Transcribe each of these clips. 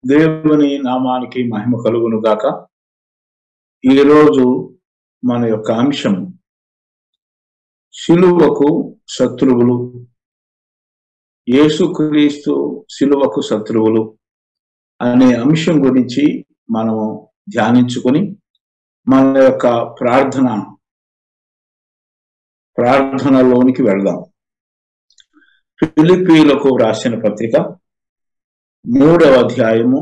దేవుని నామానికి మహిమ కలుగును గాక ఈరోజు మన యొక్క అంశం శిలువకు శత్రువులు యేసుక్రీస్తు శిలువకు శత్రువులు అనే అంశం గురించి మనము ధ్యానించుకొని మన యొక్క ప్రార్థన ప్రార్థనలోనికి వెళ్దాం ఫిలిపీలకు రాసిన పత్రిక మూడవ అధ్యాయము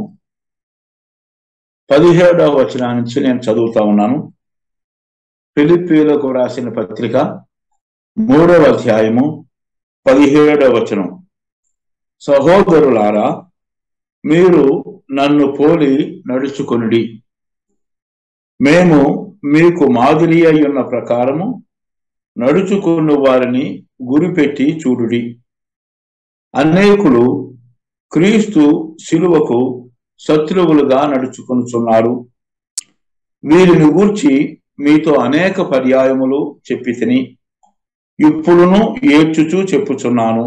పదిహేడవ వచనం నుంచి నేను చదువుతా ఉన్నాను ఫిలిపీలకు రాసిన పత్రిక మూడవ అధ్యాయము పదిహేడవ వచనం సహోదరులారా మీరు నన్ను పోలి నడుచుకొనుడి మేము మీకు మాదిరి అయి ఉన్న ప్రకారము నడుచుకున్న వారిని గురిపెట్టి చూడుడి అనేకులు క్రీస్తు శిలువకు శత్రువులుగా నడుచుకొనుచున్నారు వీరిని గూర్చి మీతో అనేక పర్యాయములు చెప్పి తిని ఇప్పుడును ఏడ్చుచూ చెప్పుచున్నాను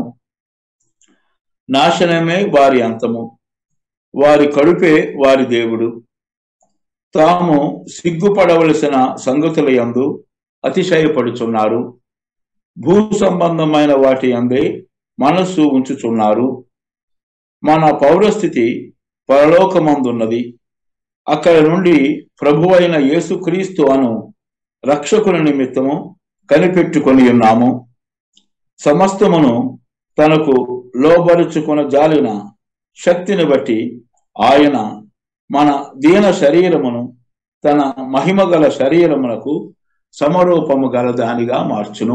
నాశనమే వారి అంతము వారి కడుపే వారి దేవుడు తాము సిగ్గుపడవలసిన సంగతుల యందు అతిశయపడుచున్నారు భూ సంబంధమైన వాటి అందే మనస్సు ఉంచుచున్నారు మన పౌరస్థితి పరలోకమందున్నది అక్కడ నుండి ప్రభువైన యేసుక్రీస్తు అను రక్షకుని నిమిత్తము కనిపెట్టుకొని ఉన్నాము సమస్తమును తనకు లోబరుచుకున్న జాలిన శక్తిని బట్టి ఆయన మన దీన శరీరమును తన మహిమగల శరీరమునకు సమరూపము గల దానిగా మార్చును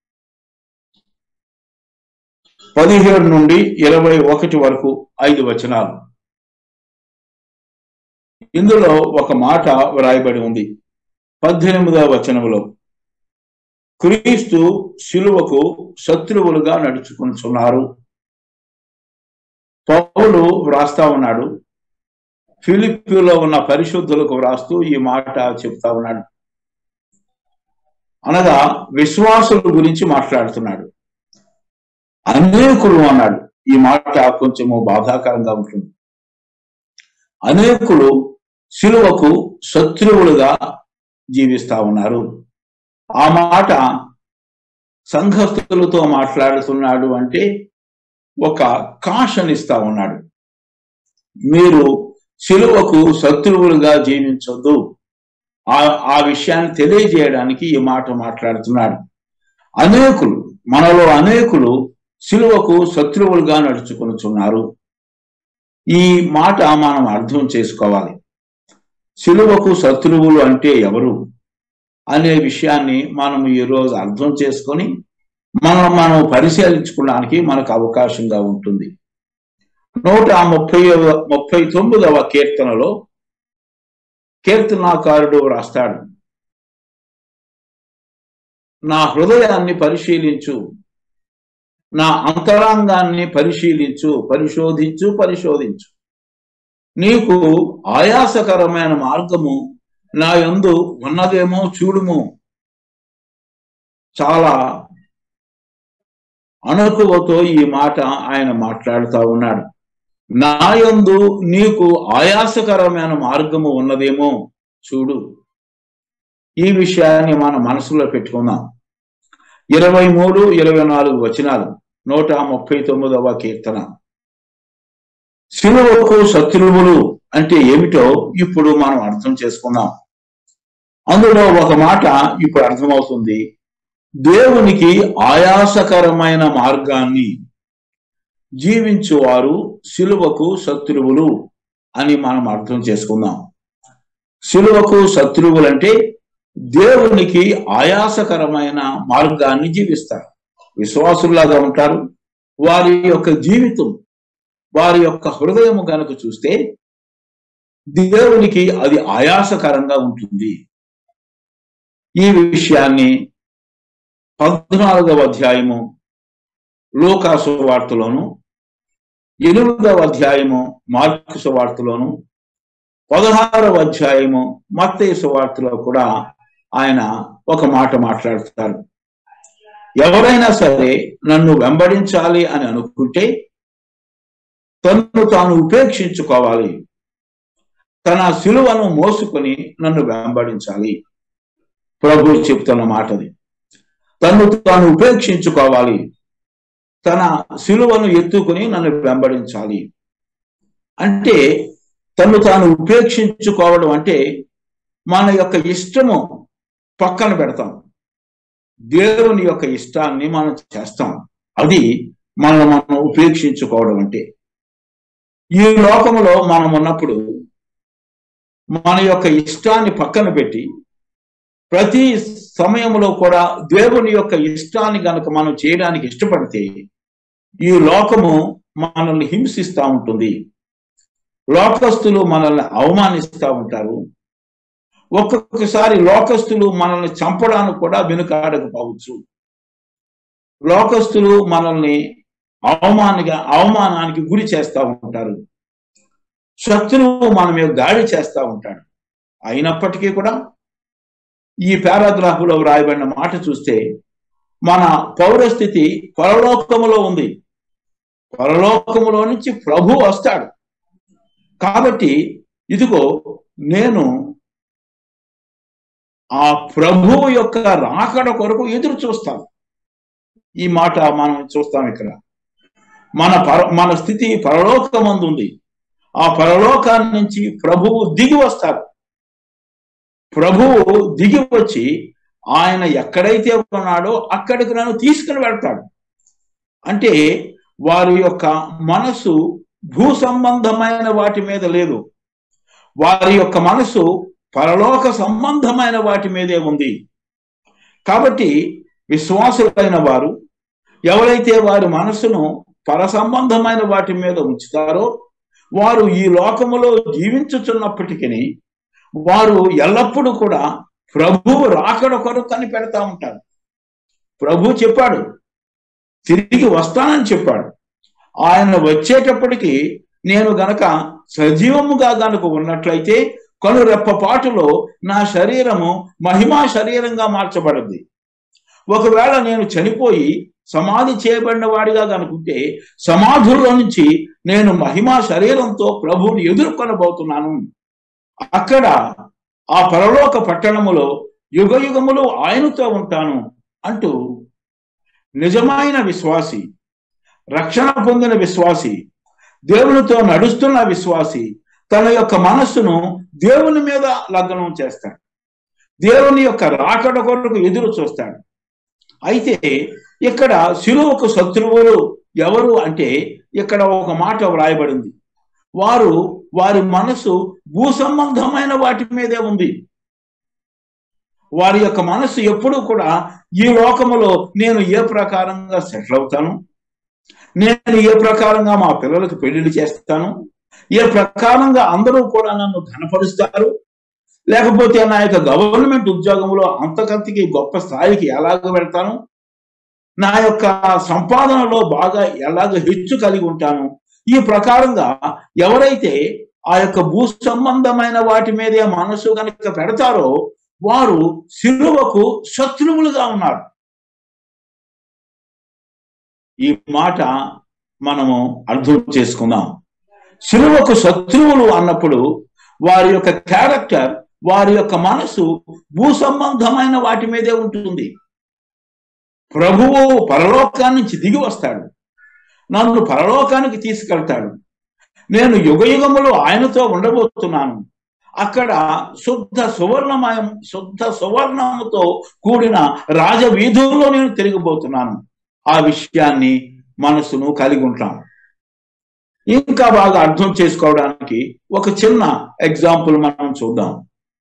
పదిహేడు నుండి ఇరవై ఒకటి వరకు ఐదు వచనాలు ఇందులో ఒక మాట వ్రాయబడి ఉంది పద్దెనిమిదవ వచనములో క్రీస్తు శిలువకు శత్రువులుగా నడుచుకుంటున్నారు పౌలు వ్రాస్తా ఉన్నాడు ఫిలిపిలో ఉన్న పరిశుద్ధులకు వ్రాస్తూ ఈ మాట చెప్తా ఉన్నాడు అనగా విశ్వాసుల గురించి మాట్లాడుతున్నాడు అనేకులు అన్నాడు ఈ మాట కొంచెము బాధాకరంగా ఉంటుంది అనేకులు శిలువకు శత్రువులుగా జీవిస్తా ఉన్నారు ఆ మాట సంఘస్థులతో మాట్లాడుతున్నాడు అంటే ఒక కాషన్ ఇస్తా ఉన్నాడు మీరు శిలువకు శత్రువులుగా జీవించొద్దు ఆ ఆ విషయాన్ని తెలియజేయడానికి ఈ మాట మాట్లాడుతున్నాడు అనేకులు మనలో అనేకులు శిలువకు శత్రువులుగా నడుచుకొనుచున్నారు ఈ మాట మనం అర్థం చేసుకోవాలి శిలువకు శత్రువులు అంటే ఎవరు అనే విషయాన్ని మనం ఈరోజు అర్థం చేసుకొని మనం మనం పరిశీలించుకోవడానికి మనకు అవకాశంగా ఉంటుంది నూట ముప్పై ముప్పై తొమ్మిదవ కీర్తనలో కీర్తనాకారుడు రాస్తాడు నా హృదయాన్ని పరిశీలించు నా అంతరాంగాన్ని పరిశీలించు పరిశోధించు పరిశోధించు నీకు ఆయాసకరమైన మార్గము నా యందు ఉన్నదేమో చూడుము చాలా అణకువతో ఈ మాట ఆయన మాట్లాడుతూ ఉన్నాడు నా యందు నీకు ఆయాసకరమైన మార్గము ఉన్నదేమో చూడు ఈ విషయాన్ని మన మనసులో పెట్టుకుందాం ఇరవై మూడు ఇరవై నాలుగు వచనాలు నూట ముప్పై తొమ్మిదవ కీర్తన శిలువకు శత్రువులు అంటే ఏమిటో ఇప్పుడు మనం అర్థం చేసుకుందాం అందులో ఒక మాట ఇప్పుడు అర్థమవుతుంది దేవునికి ఆయాసకరమైన మార్గాన్ని జీవించువారు శిలువకు శత్రువులు అని మనం అర్థం చేసుకుందాం శిలువకు శత్రువులంటే దేవునికి ఆయాసకరమైన మార్గాన్ని జీవిస్తారు విశ్వాసుల్లాగా ఉంటారు వారి యొక్క జీవితం వారి యొక్క హృదయం కనుక చూస్తే దేవునికి అది ఆయాసకరంగా ఉంటుంది ఈ విషయాన్ని పద్నాలుగవ అధ్యాయము లోకాసు వార్తలోను ఎనిమిదవ అధ్యాయము మార్కు వార్తలోను పదహారవ అధ్యాయము మత్తేసు వార్తలో కూడా ఆయన ఒక మాట మాట్లాడుతారు ఎవరైనా సరే నన్ను వెంబడించాలి అని అనుకుంటే తన్ను తాను ఉపేక్షించుకోవాలి తన సిలువను మోసుకొని నన్ను వెంబడించాలి ప్రభు చెప్తున్న మాటది తన్ను తాను ఉపేక్షించుకోవాలి తన సిలువను ఎత్తుకుని నన్ను వెంబడించాలి అంటే తను తాను ఉపేక్షించుకోవడం అంటే మన యొక్క ఇష్టము పక్కన పెడతాం దేవుని యొక్క ఇష్టాన్ని మనం చేస్తాం అది మనం మనం ఉపేక్షించుకోవడం అంటే ఈ లోకములో మనం ఉన్నప్పుడు మన యొక్క ఇష్టాన్ని పక్కన పెట్టి ప్రతి సమయంలో కూడా దేవుని యొక్క ఇష్టాన్ని గనక మనం చేయడానికి ఇష్టపడితే ఈ లోకము మనల్ని హింసిస్తూ ఉంటుంది లోకస్తులు మనల్ని అవమానిస్తూ ఉంటారు ఒక్కొక్కసారి లోకస్తులు మనల్ని చంపడానికి కూడా వెనుకాడకపోవచ్చు లోకస్తులు మనల్ని అవమానిగా అవమానానికి గురి చేస్తూ ఉంటారు శత్రువు మన మీద దాడి చేస్తూ ఉంటాడు అయినప్పటికీ కూడా ఈ పారాగ్రాఫ్లో వ్రాయబడిన మాట చూస్తే మన పౌరస్థితి పరలోకములో ఉంది పరలోకములో నుంచి ప్రభు వస్తాడు కాబట్టి ఇదిగో నేను ఆ ప్రభువు యొక్క రాకడ కొరకు ఎదురు చూస్తాను ఈ మాట మనం చూస్తాం ఇక్కడ మన పర మన స్థితి పరలోకమందు ఉంది ఆ పరలోకాన్ని నుంచి ప్రభువు దిగి వస్తారు ప్రభువు దిగి వచ్చి ఆయన ఎక్కడైతే ఉన్నాడో అక్కడికి నన్ను తీసుకుని వెళ్తాడు అంటే వారి యొక్క మనసు భూ సంబంధమైన వాటి మీద లేదు వారి యొక్క మనసు పరలోక సంబంధమైన వాటి మీదే ఉంది కాబట్టి విశ్వాసులైన వారు ఎవరైతే వారి మనసును పర సంబంధమైన వాటి మీద ఉంచుతారో వారు ఈ లోకములో జీవించుచున్నప్పటికీ వారు ఎల్లప్పుడూ కూడా ప్రభువు రాకడ కొరకు అని పెడతా ఉంటారు ప్రభు చెప్పాడు తిరిగి వస్తానని చెప్పాడు ఆయన వచ్చేటప్పటికి నేను గనక సజీవముగా గనక ఉన్నట్లయితే కను రెప్పపాటులో నా శరీరము మహిమా శరీరంగా మార్చబడింది ఒకవేళ నేను చనిపోయి సమాధి చేయబడిన వాడిగా కనుకుంటే సమాధుల్లో నుంచి నేను మహిమా శరీరంతో ప్రభువుని ఎదుర్కొనబోతున్నాను అక్కడ ఆ పరలోక పట్టణములో యుగ యుగములు ఆయనతో ఉంటాను అంటూ నిజమైన విశ్వాసి రక్షణ పొందిన విశ్వాసి దేవునితో నడుస్తున్న విశ్వాసి తన యొక్క మనస్సును దేవుని మీద లగ్నం చేస్తాడు దేవుని యొక్క రాకడ కొరకు ఎదురు చూస్తాడు అయితే ఇక్కడ శిలువకు శత్రువులు ఎవరు అంటే ఇక్కడ ఒక మాట వ్రాయబడింది వారు వారి మనసు భూ సంబంధమైన వాటి మీదే ఉంది వారి యొక్క మనసు ఎప్పుడూ కూడా ఈ లోకములో నేను ఏ ప్రకారంగా సెటిల్ అవుతాను నేను ఏ ప్రకారంగా మా పిల్లలకు పెళ్లిళ్ళు చేస్తాను ఏ ప్రకారంగా అందరూ కూడా నన్ను ఘనపరుస్తారు లేకపోతే నా యొక్క గవర్నమెంట్ ఉద్యోగంలో అంతకంతకి గొప్ప స్థాయికి ఎలాగ వెళ్తాను నా యొక్క సంపాదనలో బాగా ఎలాగ హెచ్చు కలిగి ఉంటాను ఈ ప్రకారంగా ఎవరైతే ఆ యొక్క భూ సంబంధమైన వాటి మీదే మనసు కనుక పెడతారో వారు శిలువకు శత్రువులుగా ఉన్నారు ఈ మాట మనము అర్థం చేసుకుందాం శిలువకు శత్రువులు అన్నప్పుడు వారి యొక్క క్యారెక్టర్ వారి యొక్క మనసు భూ సంబంధమైన వాటి మీదే ఉంటుంది ప్రభువు పరలోకాన్ని నుంచి దిగి వస్తాడు నన్ను పరలోకానికి తీసుకెళ్తాడు నేను యుగ యుగములు ఆయనతో ఉండబోతున్నాను అక్కడ శుద్ధ సువర్ణమయం శుద్ధ సువర్ణముతో కూడిన రాజవీధుల్లో నేను తిరిగిపోతున్నాను ఆ విషయాన్ని మనసును కలిగి ఉంటాం ఇంకా బాగా అర్థం చేసుకోవడానికి ఒక చిన్న ఎగ్జాంపుల్ మనం చూద్దాం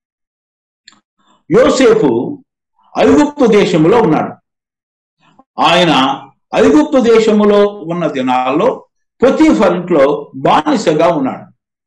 యోసేపు ఐగుప్తు దేశంలో ఉన్నాడు ఆయన ఐగుప్తు దేశములో ఉన్న దినాల్లో పొతీఫర్ ఇంట్లో బానిసగా ఉన్నాడు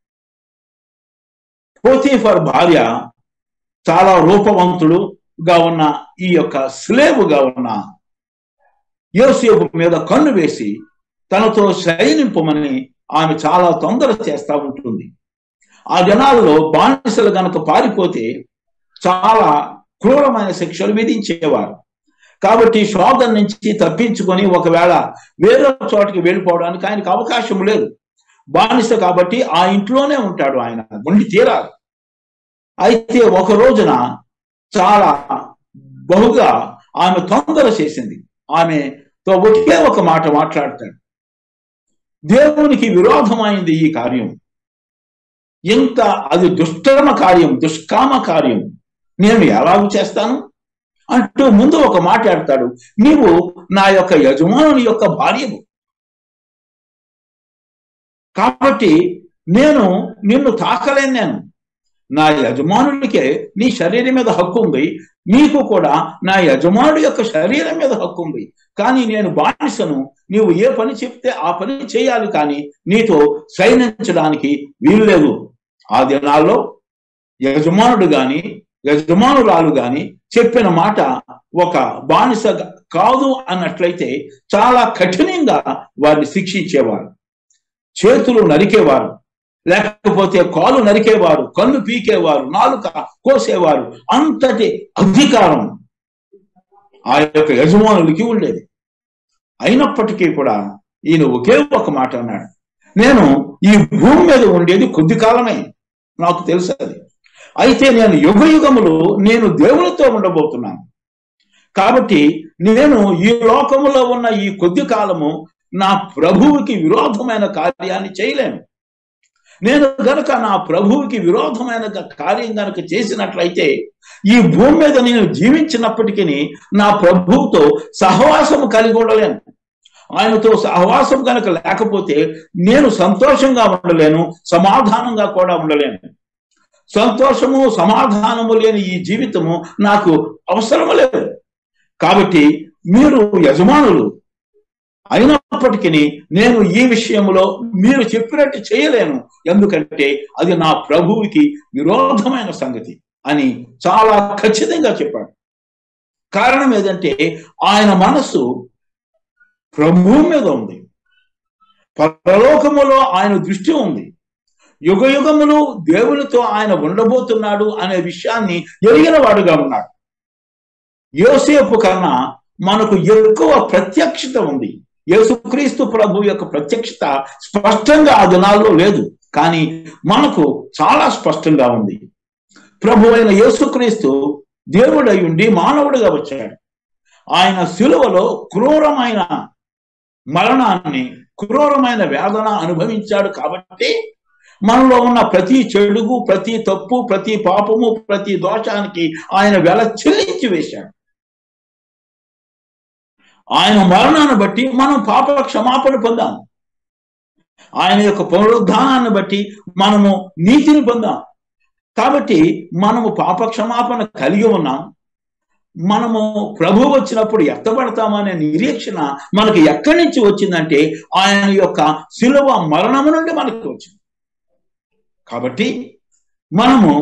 పోతీఫర్ భార్య చాలా రూపవంతుడుగా ఉన్న ఈ యొక్క స్లేవుగా ఉన్న యోసేపు మీద కన్ను వేసి తనతో శయనింపమని ఆమె చాలా తొందర చేస్తూ ఉంటుంది ఆ దినాలలో బానిసలు గనక పారిపోతే చాలా క్రూరమైన శిక్షలు విధించేవారు కాబట్టి శోధన నుంచి తప్పించుకొని ఒకవేళ వేరే చోటికి వెళ్ళిపోవడానికి ఆయనకు అవకాశం లేదు బానిస కాబట్టి ఆ ఇంట్లోనే ఉంటాడు ఆయన ఉండి తీరాలి అయితే ఒక రోజున చాలా బహుగా ఆమె తొందర చేసింది ఆమెతో ఒకే ఒక మాట మాట్లాడతాడు దేవునికి విరోధమైంది ఈ కార్యం ఇంత అది దుష్టమ కార్యం దుష్కామ కార్యం నేను ఎలాగూ చేస్తాను అంటూ ముందు ఒక మాట్లాడతాడు నీవు నా యొక్క యజమానుని యొక్క భార్యవు కాబట్టి నేను నిన్ను తాకలేను నేను నా యజమానుడికే నీ శరీరం మీద హక్కు ఉంది నీకు కూడా నా యజమానుడి యొక్క శరీరం మీద హక్కు ఉంది కానీ నేను బానిసను నీవు ఏ పని చెప్తే ఆ పని చేయాలి కానీ నీతో సైనించడానికి వీలు లేదు ఆ దినాల్లో యజమానుడు గాని యజమానురాలు గాని చెప్పిన మాట ఒక బానిస కాదు అన్నట్లయితే చాలా కఠినంగా వారిని శిక్షించేవారు చేతులు నరికేవారు లేకపోతే కాలు నరికేవారు కన్ను పీకేవారు నాలుక కోసేవారు అంతటి అధికారం ఆ యొక్క యజమానులకి ఉండేది అయినప్పటికీ కూడా ఈయన ఒకే ఒక మాట అన్నాడు నేను ఈ భూమి మీద ఉండేది కొద్ది కాలమే నాకు తెలుసు అది అయితే నేను యుగ యుగములు నేను దేవునితో ఉండబోతున్నాను కాబట్టి నేను ఈ లోకములో ఉన్న ఈ కొద్ది కాలము నా ప్రభువుకి విరోధమైన కార్యాన్ని చేయలేను నేను గనక నా ప్రభువుకి విరోధమైన కార్యం గనక చేసినట్లయితే ఈ భూమి మీద నేను జీవించినప్పటికీ నా ప్రభువుతో సహవాసము కలిగి ఉండలేను ఆయనతో సహవాసం కనుక లేకపోతే నేను సంతోషంగా ఉండలేను సమాధానంగా కూడా ఉండలేను సంతోషము సమాధానము లేని ఈ జీవితము నాకు అవసరము లేదు కాబట్టి మీరు యజమానులు అయినప్పటికీ నేను ఈ విషయంలో మీరు చెప్పినట్టు చేయలేను ఎందుకంటే అది నా ప్రభువుకి విరోధమైన సంగతి అని చాలా ఖచ్చితంగా చెప్పాడు కారణం ఏదంటే ఆయన మనస్సు ప్రభువు మీద ఉంది పరలోకములో ఆయన దృష్టి ఉంది యుగ యుగములు దేవునితో ఆయన ఉండబోతున్నాడు అనే విషయాన్ని ఎరిగిన వాడుగా ఉన్నాడు యోసేపు కన్నా మనకు ఎక్కువ ప్రత్యక్షత ఉంది యేసుక్రీస్తు ప్రభు యొక్క ప్రత్యక్షత స్పష్టంగా ఆ దినాల్లో లేదు కానీ మనకు చాలా స్పష్టంగా ఉంది ప్రభు అయిన యేసుక్రీస్తు దేవుడై ఉండి మానవుడిగా వచ్చాడు ఆయన శిలువలో క్రూరమైన మరణాన్ని క్రూరమైన వేదన అనుభవించాడు కాబట్టి మనలో ఉన్న ప్రతి చెడుగు ప్రతి తప్పు ప్రతి పాపము ప్రతి దోషానికి ఆయన వెల చెల్లించి వేశాడు ఆయన మరణాన్ని బట్టి మనం పాప క్షమాపణ పొందాం ఆయన యొక్క పునరుద్ధానాన్ని బట్టి మనము నీతిని పొందాం కాబట్టి మనము పాప క్షమాపణ కలిగి ఉన్నాం మనము ప్రభు వచ్చినప్పుడు ఎత్తబడతామనే నిరీక్షణ మనకి ఎక్కడి నుంచి వచ్చిందంటే ఆయన యొక్క శిలువ మరణము నుండి మనకి వచ్చింది కాబట్టి మనము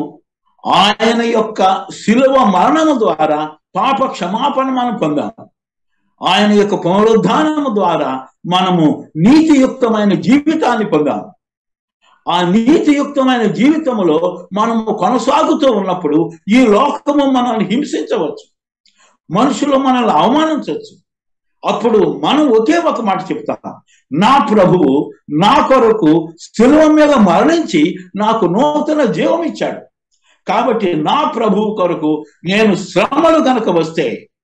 ఆయన యొక్క శిలువ మరణము ద్వారా పాప క్షమాపణ మనం పొందాము ఆయన యొక్క పునరుద్ధానము ద్వారా మనము నీతియుక్తమైన జీవితాన్ని పొందాము ఆ నీతియుక్తమైన జీవితములో మనము కొనసాగుతూ ఉన్నప్పుడు ఈ లోకము మనల్ని హింసించవచ్చు మనుషులు మనల్ని అవమానించవచ్చు అప్పుడు మనం ఒకే ఒక మాట చెప్తాం నా ప్రభువు నా కొరకు శిలువ మీద మరణించి నాకు నూతన జీవం ఇచ్చాడు కాబట్టి నా ప్రభువు కొరకు నేను శ్రమలు కనుక వస్తే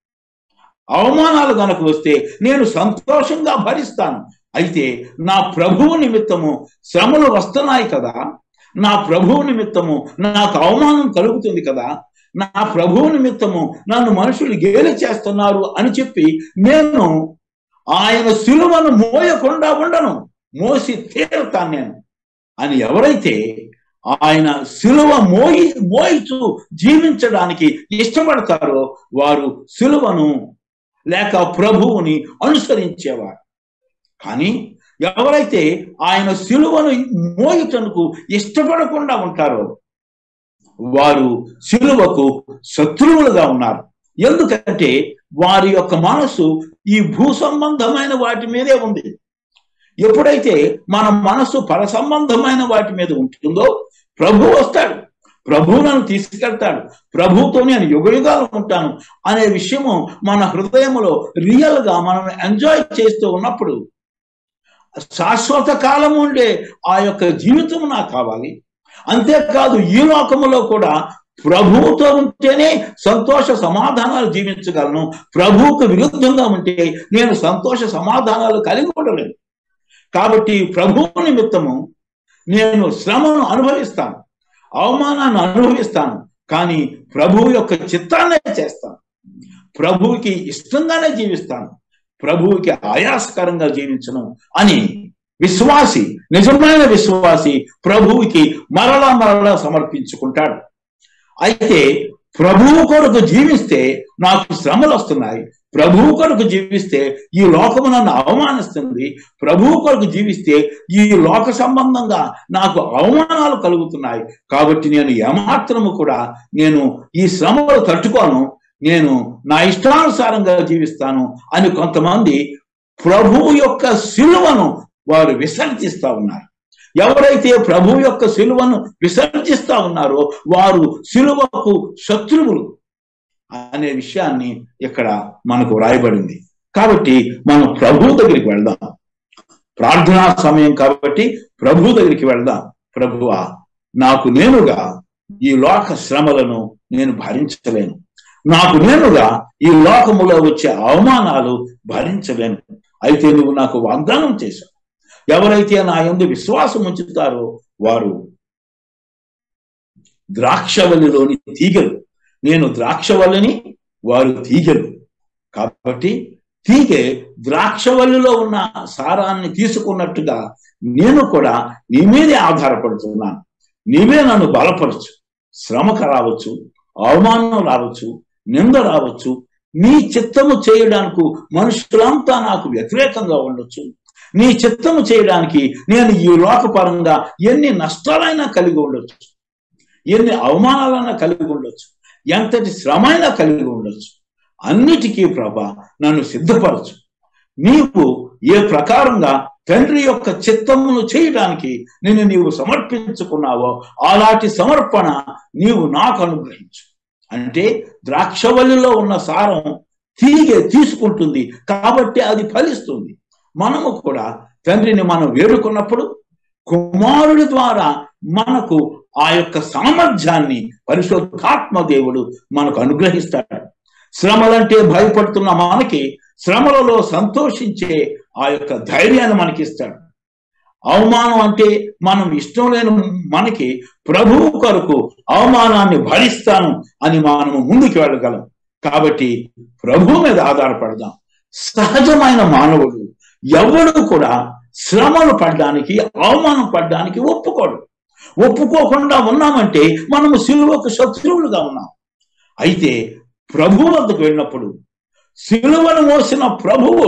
అవమానాలు కనుక వస్తే నేను సంతోషంగా భరిస్తాను అయితే నా ప్రభువు నిమిత్తము శ్రమలు వస్తున్నాయి కదా నా ప్రభువు నిమిత్తము నాకు అవమానం కలుగుతుంది కదా నా ప్రభువు నిమిత్తము నన్ను మనుషులు గేలి చేస్తున్నారు అని చెప్పి నేను ఆయన శిలువను మోయకుండా ఉండను మోసి తీరుతాను నేను అని ఎవరైతే ఆయన శిలువ మోయి మోయిచు జీవించడానికి ఇష్టపడతారో వారు శిలువను లేక ప్రభువుని అనుసరించేవారు కానీ ఎవరైతే ఆయన శిలువను మోయుటకు ఇష్టపడకుండా ఉంటారో వారు శిలువకు శత్రువులుగా ఉన్నారు ఎందుకంటే వారి యొక్క మనసు ఈ భూ సంబంధమైన వాటి మీదే ఉంది ఎప్పుడైతే మన మనసు పర సంబంధమైన వాటి మీద ఉంటుందో ప్రభు వస్తాడు ప్రభు నన్ను తీసుకెళ్తాడు ప్రభుతో నేను యుగయుగాలు ఉంటాను అనే విషయము మన హృదయంలో రియల్ గా మనం ఎంజాయ్ చేస్తూ ఉన్నప్పుడు శాశ్వత కాలం ఉండే ఆ యొక్క జీవితం నాకు కావాలి అంతేకాదు ఈ లోకములో కూడా ప్రభువుతో ఉంటేనే సంతోష సమాధానాలు జీవించగలను ప్రభువుకు విరుద్ధంగా ఉంటే నేను సంతోష సమాధానాలు కలిగి ఉండలేను కాబట్టి ప్రభువు నిమిత్తము నేను శ్రమను అనుభవిస్తాను అవమానాన్ని అనుభవిస్తాను కానీ ప్రభువు యొక్క చిత్తాన్నే చేస్తాను ప్రభువుకి ఇష్టంగానే జీవిస్తాను ప్రభువుకి ఆయాసకరంగా జీవించను అని విశ్వాసి నిజమైన విశ్వాసి ప్రభువుకి మరలా మరలా సమర్పించుకుంటాడు అయితే ప్రభువు కొరకు జీవిస్తే నాకు శ్రమలు వస్తున్నాయి ప్రభువు కొరకు జీవిస్తే ఈ లోకము నన్ను అవమానిస్తుంది ప్రభువు కొరకు జీవిస్తే ఈ లోక సంబంధంగా నాకు అవమానాలు కలుగుతున్నాయి కాబట్టి నేను ఏమాత్రము కూడా నేను ఈ శ్రమలు తట్టుకోను నేను నా ఇష్టానుసారంగా జీవిస్తాను అని కొంతమంది ప్రభువు యొక్క శిలువను వారు విసర్జిస్తా ఉన్నారు ఎవరైతే ప్రభు యొక్క శిలువను విసర్జిస్తా ఉన్నారో వారు శిలువకు శత్రువులు అనే విషయాన్ని ఇక్కడ మనకు వ్రాయబడింది కాబట్టి మనం ప్రభు దగ్గరికి వెళ్దాం ప్రార్థనా సమయం కాబట్టి ప్రభు దగ్గరికి వెళ్దాం ప్రభువా నాకు నేనుగా ఈ లోక శ్రమలను నేను భరించలేను నాకు నేనుగా ఈ లోకములో వచ్చే అవమానాలు భరించలేను అయితే నువ్వు నాకు వాగ్దానం చేశావు ఎవరైతే నా యందు విశ్వాసం ఉంచుతారో వారు ద్రాక్షవల్లిలోని తీగలు నేను ద్రాక్షవల్లిని వారు తీగలు కాబట్టి తీగె ద్రాక్షవల్లిలో ఉన్న సారాన్ని తీసుకున్నట్టుగా నేను కూడా నీ మీదే ఆధారపడుతున్నాను నీవే నన్ను బలపరచు శ్రమక రావచ్చు అవమానం రావచ్చు నింద రావచ్చు నీ చిత్తము చేయడానికి మనుషులంతా నాకు వ్యతిరేకంగా ఉండొచ్చు నీ చిత్తము చేయడానికి నేను ఈ లోకపరంగా ఎన్ని నష్టాలైనా కలిగి ఉండొచ్చు ఎన్ని అవమానాలైనా కలిగి ఉండొచ్చు ఎంతటి శ్రమైనా కలిగి ఉండొచ్చు అన్నిటికీ ప్రభ నన్ను సిద్ధపరచు నీవు ఏ ప్రకారంగా తండ్రి యొక్క చిత్తమును చేయడానికి నిన్ను నీవు సమర్పించుకున్నావో అలాంటి సమర్పణ నీవు నాకు అనుగ్రహించు అంటే ద్రాక్షవల్లిలో ఉన్న సారం తీగే తీసుకుంటుంది కాబట్టి అది ఫలిస్తుంది మనము కూడా తండ్రిని మనం వేడుకున్నప్పుడు కుమారుడి ద్వారా మనకు ఆ యొక్క సామర్థ్యాన్ని పరిశుద్ధాత్మ దేవుడు మనకు అనుగ్రహిస్తాడు శ్రమలంటే భయపడుతున్న మనకి శ్రమలలో సంతోషించే ఆ యొక్క ధైర్యాన్ని మనకిస్తాడు అవమానం అంటే మనం ఇష్టం లేని మనకి ప్రభువు కొరకు అవమానాన్ని భరిస్తాను అని మనము ముందుకు వెళ్ళగలం కాబట్టి ప్రభు మీద ఆధారపడదాం సహజమైన మానవుడు ఎవడు కూడా శ్రమలు పడడానికి అవమానం పడడానికి ఒప్పుకోడు ఒప్పుకోకుండా ఉన్నామంటే మనము సిలువకు శత్రువులుగా ఉన్నాం అయితే ప్రభు వద్దకు వెళ్ళినప్పుడు సిలువను మోసిన ప్రభువు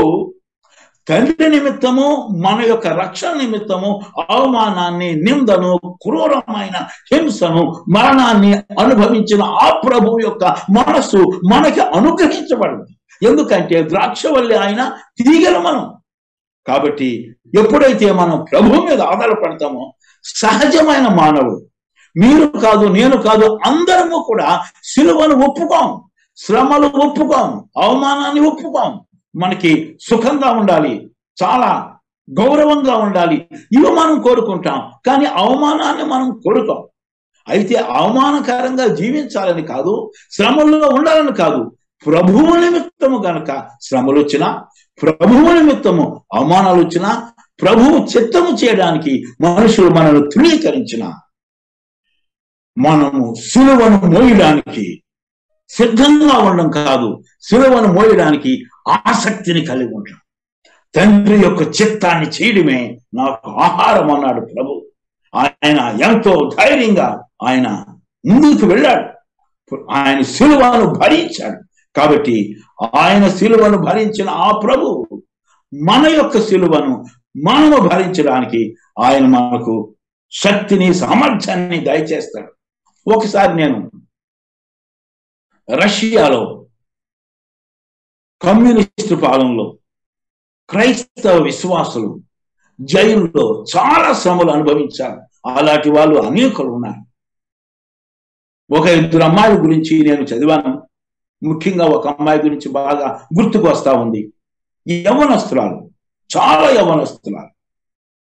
తండ్రి నిమిత్తము మన యొక్క రక్షణ నిమిత్తము అవమానాన్ని నిందను క్రూరమైన హింసను మరణాన్ని అనుభవించిన ఆ ప్రభు యొక్క మనస్సు మనకి అనుగ్రహించబడింది ఎందుకంటే ద్రాక్షవల్లి ఆయన తీగల మనం కాబట్టి ఎప్పుడైతే మనం ప్రభు మీద ఆధారపడతామో సహజమైన మానవుడు మీరు కాదు నేను కాదు అందరము కూడా సిలువను ఒప్పుకోం శ్రమలు ఒప్పుకోం అవమానాన్ని ఒప్పుకోం మనకి సుఖంగా ఉండాలి చాలా గౌరవంగా ఉండాలి ఇవి మనం కోరుకుంటాం కానీ అవమానాన్ని మనం కోరుకోం అయితే అవమానకరంగా జీవించాలని కాదు శ్రమల్లో ఉండాలని కాదు ప్రభువు నిమిత్తము గనక శ్రమలు వచ్చినా ప్రభువు నిమిత్తము అవమానాలు వచ్చినా ప్రభువు చిత్తము చేయడానికి మనుషులు మనల్ని తృణీకరించిన మనము సిలువను మోయడానికి సిద్ధంగా ఉండడం కాదు సిలువను మోయడానికి ఆసక్తిని కలిగి ఉంటాం తండ్రి యొక్క చిత్తాన్ని చేయడమే నాకు ఆహారం అన్నాడు ప్రభు ఆయన ఎంతో ధైర్యంగా ఆయన ముందుకు వెళ్ళాడు ఆయన సిలువను భరించాడు కాబట్టి ఆయన సిలువను భరించిన ఆ ప్రభు మన యొక్క సిలువను మనము భరించడానికి ఆయన మనకు శక్తిని సామర్థ్యాన్ని దయచేస్తాడు ఒకసారి నేను రష్యాలో కమ్యూనిస్టు పాలనలో క్రైస్తవ విశ్వాసులు జైల్లో చాలా శ్రమలు అనుభవించారు అలాంటి వాళ్ళు అనేకులు ఉన్నారు ఒక ఇద్దరు అమ్మాయిల గురించి నేను చదివాను ముఖ్యంగా ఒక అమ్మాయి గురించి బాగా గుర్తుకు వస్తా ఉంది యవనస్తురాలు చాలా యవనస్తురాలు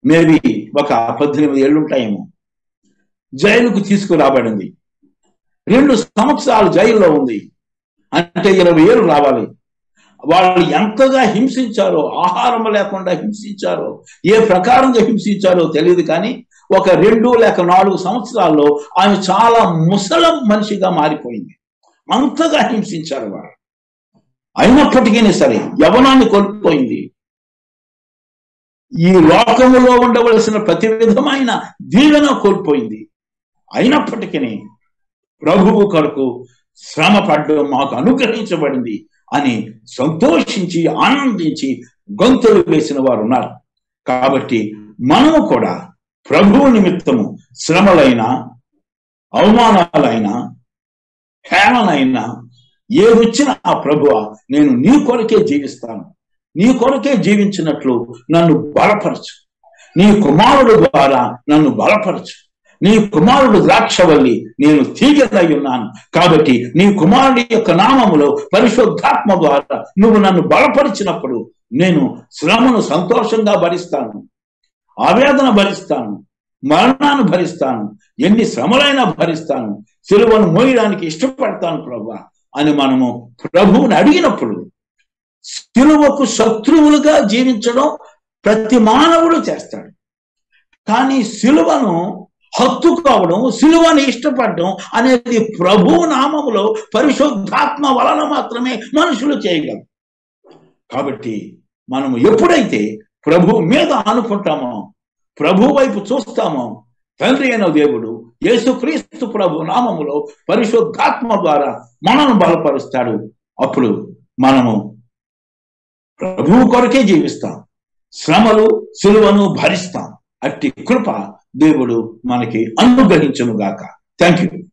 మేబీ ఒక పద్దెనిమిది ఏళ్ళు ఉంటాయేమో జైలుకు తీసుకురాబడింది రెండు సంవత్సరాలు జైల్లో ఉంది అంటే ఇరవై ఏళ్ళు రావాలి వాళ్ళు ఎంతగా హింసించారో ఆహారం లేకుండా హింసించారో ఏ ప్రకారంగా హింసించారో తెలియదు కానీ ఒక రెండు లేక నాలుగు సంవత్సరాల్లో ఆమె చాలా ముసలం మనిషిగా మారిపోయింది అంతగా హింసించారు వారు అయినప్పటికీ సరే యవనాన్ని కోల్పోయింది ఈ లోకములో ఉండవలసిన ప్రతి విధమైన దీవెన కోల్పోయింది అయినప్పటికీ ప్రభువు కొరకు శ్రమ పడ్డం మాకు అనుగ్రహించబడింది అని సంతోషించి ఆనందించి గొంతులు వేసిన వారు ఉన్నారు కాబట్టి మనము కూడా ప్రభువు నిమిత్తము శ్రమలైన అవమానాలైన హేళనైనా ఏదొచ్చినా ఆ ప్రభువ నేను నీ కొరకే జీవిస్తాను నీ కొరకే జీవించినట్లు నన్ను బలపరచు నీ కుమారుడు ద్వారా నన్ను బలపరచు నీ కుమారుడు ద్రాక్షవల్లి నేను తీగలై ఉన్నాను కాబట్టి నీ కుమారుడి యొక్క నామములో పరిశుద్ధాత్మ ద్వారా నువ్వు నన్ను బలపరిచినప్పుడు నేను శ్రమను సంతోషంగా భరిస్తాను ఆవేదన భరిస్తాను మరణాన్ని భరిస్తాను ఎన్ని శ్రమలైనా భరిస్తాను సిలువను మోయడానికి ఇష్టపడతాను ప్రభా అని మనము ప్రభువుని అడిగినప్పుడు సిలువకు శత్రువులుగా జీవించడం ప్రతి మానవుడు చేస్తాడు కానీ సిలువను హత్తుకోవడం సిలువని ఇష్టపడడం అనేది ప్రభు నామములో పరిశుద్ధాత్మ వలన మాత్రమే మనుషులు చేయగలరు కాబట్టి మనము ఎప్పుడైతే ప్రభు మీద అనుకుంటామో ప్రభు వైపు చూస్తామో తండ్రి అయిన దేవుడు యేసుక్రీస్తు ప్రభు నామములో పరిశుద్ధాత్మ ద్వారా మనను బలపరుస్తాడు అప్పుడు మనము ప్రభువు కొరకే జీవిస్తాం శ్రమలు సులువను భరిస్తాం అట్టి కృప దేవుడు మనకి అనుగ్రహించును గాక థ్యాంక్ యూ